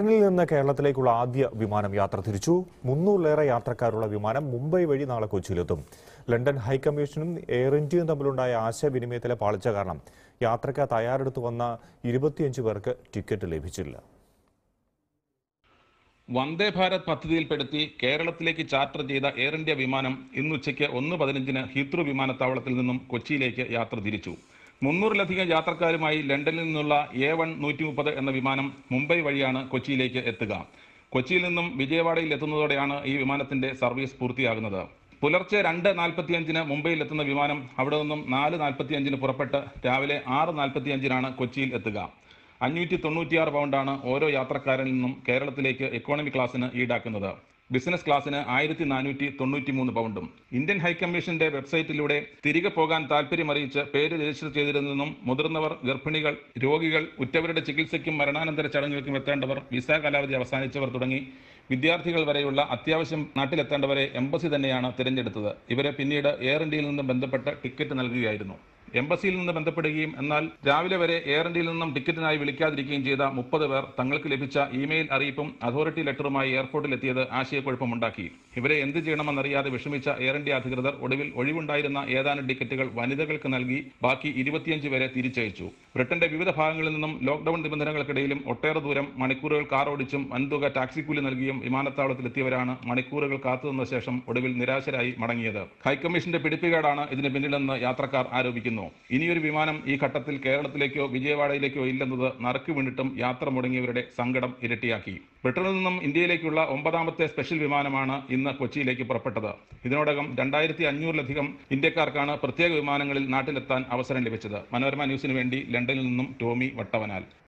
ബ്രിട്ടനിൽ നിന്ന് കേരളത്തിലേക്കുള്ള ആദ്യ വിമാനം യാത്ര തിരിച്ചു മുന്നൂറിലേറെ യാത്രക്കാരുള്ള വിമാനം മുംബൈ വഴി നാളെ കൊച്ചിയിലെത്തും ലണ്ടൻ ഹൈക്കമ്മീഷനും എയർ ഇന്ത്യയും തമ്മിലുണ്ടായ ആശയവിനിമയത്തിലെ പാളിച്ച കാരണം യാത്രയ്ക്ക് തയ്യാറെടുത്തു വന്ന ഇരുപത്തിയഞ്ച് പേർക്ക് ടിക്കറ്റ് ലഭിച്ചില്ല വന്ദേ ഭാരത് പദ്ധതിയിൽപ്പെടുത്തി കേരളത്തിലേക്ക് ചാർട്ടർ ചെയ്ത എയർ ഇന്ത്യ വിമാനം ഇന്നുച്ചയ്ക്ക് ഒന്ന് പതിനഞ്ചിന് ഹീത്രൂ വിമാനത്താവളത്തിൽ നിന്നും കൊച്ചിയിലേക്ക് യാത്ര തിരിച്ചു മുന്നൂറിലധികം യാത്രക്കാരുമായി ലണ്ടനിൽ നിന്നുള്ള എ വൺ നൂറ്റി മുപ്പത് എന്ന വിമാനം മുംബൈ വഴിയാണ് കൊച്ചിയിലേക്ക് എത്തുക കൊച്ചിയിൽ നിന്നും വിജയവാഡയിൽ എത്തുന്നതോടെയാണ് ഈ വിമാനത്തിന്റെ സർവീസ് പൂർത്തിയാകുന്നത് പുലർച്ചെ രണ്ട് നാൽപ്പത്തിയഞ്ചിന് മുംബൈയിൽ എത്തുന്ന വിമാനം അവിടെ നിന്നും നാല് നാൽപ്പത്തിയഞ്ചിന് പുറപ്പെട്ട് രാവിലെ ആറ് നാൽപ്പത്തിയഞ്ചിനാണ് കൊച്ചിയിൽ എത്തുക അഞ്ഞൂറ്റി തൊണ്ണൂറ്റിയാറ് പൗണ്ടാണ് ഓരോ യാത്രക്കാരനിൽ നിന്നും കേരളത്തിലേക്ക് എക്കോണമി ക്ലാസ്സിന് ഈടാക്കുന്നത് ബിസിനസ് ക്ലാസ്സിന് ആയിരത്തി നാനൂറ്റി തൊണ്ണൂറ്റി മൂന്ന് പൗണ്ടും ഇന്ത്യൻ ഹൈക്കമ്മീഷന്റെ വെബ്സൈറ്റിലൂടെ തിരികെ പോകാൻ താല്പര്യമറിയിച്ച് പേര് രജിസ്റ്റർ ചെയ്തിരുന്നെന്നും മുതിർന്നവർ ഗർഭിണികൾ രോഗികൾ ഉറ്റവരുടെ ചികിത്സയ്ക്കും മരണാനന്തര ചടങ്ങുകൾക്കും എത്തേണ്ടവർ വിസ കാലാവധി അവസാനിച്ചവർ തുടങ്ങി വിദ്യാർത്ഥികൾ വരെയുള്ള അത്യാവശ്യം നാട്ടിലെത്തേണ്ടവരെ എംബസി തന്നെയാണ് തിരഞ്ഞെടുത്തത് ഇവരെ പിന്നീട് എയർ ഇന്ത്യയിൽ നിന്നും ബന്ധപ്പെട്ട് ടിക്കറ്റ് നൽകുകയായിരുന്നു എംബസിയിൽ നിന്ന് ബന്ധപ്പെടുകയും എന്നാൽ രാവിലെ വരെ എയർ ഇന്ത്യയിൽ നിന്നും ടിക്കറ്റിനായി വിളിക്കാതിരിക്കുകയും ചെയ്ത മുപ്പത് പേർ തങ്ങൾക്ക് ലഭിച്ച ഇമെയിൽ അറിയിപ്പും അതോറിറ്റി ലെറ്ററുമായി എയർപോർട്ടിൽ എത്തിയത് ആശയക്കുഴപ്പമുണ്ടാക്കി ഇവരെ എന്ത് ചെയ്യണമെന്നറിയാതെ വിഷമിച്ച എയർ ഇന്ത്യ അധികൃതർ ഒടുവിൽ ഒഴിവുണ്ടായിരുന്ന ഏതാനും ടിക്കറ്റുകൾ വനിതകൾക്ക് നൽകി ബാക്കി ഇരുപത്തിയഞ്ച് പേരെ തിരിച്ചയച്ചു ബ്രിട്ടന്റെ വിവിധ ഭാഗങ്ങളിൽ നിന്നും ലോക്ഡൌൺ നിബന്ധനകൾക്കിടയിലും ഒട്ടേറെ ദൂരം മണിക്കൂറുകൾ കാർ ഓടിച്ചും വൻതുക ടാക്സിക്കൂലി നൽകിയും വിമാനത്താവളത്തിലെത്തിയവരാണ് മണിക്കൂറുകൾ കാത്തുനിന്ന ശേഷം ഒടുവിൽ നിരാശരായി മടങ്ങിയത് ഹൈക്കമ്മീഷന്റെ പിടിപ്പുകേടാണ് ഇതിന് പിന്നിലെന്ന് യാത്രക്കാർ ആരോപിക്കുന്നു ഇനിയൊരു വിമാനം ഈ ഘട്ടത്തിൽ കേരളത്തിലേക്കോ വിജയവാഡയിലേക്കോ ഇല്ലെന്നത് നറുക്ക് വീണിട്ടും യാത്ര മുടങ്ങിയവരുടെ സങ്കടം ഇരട്ടിയാക്കി ബ്രിട്ടനിൽ നിന്നും ഇന്ത്യയിലേക്കുള്ള ഒമ്പതാമത്തെ സ്പെഷ്യൽ വിമാനമാണ് ഇന്ന് കൊച്ചിയിലേക്ക് പുറപ്പെട്ടത് ഇതിനോടകം രണ്ടായിരത്തി അഞ്ഞൂറിലധികം ഇന്ത്യക്കാർക്കാണ് പ്രത്യേക വിമാനങ്ങളിൽ നാട്ടിലെത്താൻ അവസരം ലഭിച്ചത് മനോരമ ന്യൂസിന് വേണ്ടി ലണ്ടനിൽ നിന്നും ടോമി വട്ടവനാൽ